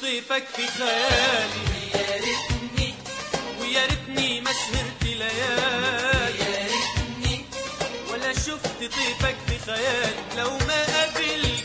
طيفك في خيالي يا ريتني ويا ريتني ما سهرت ليالي يا ريتني ولا شفت طيفك في خيالي لو ما قابلت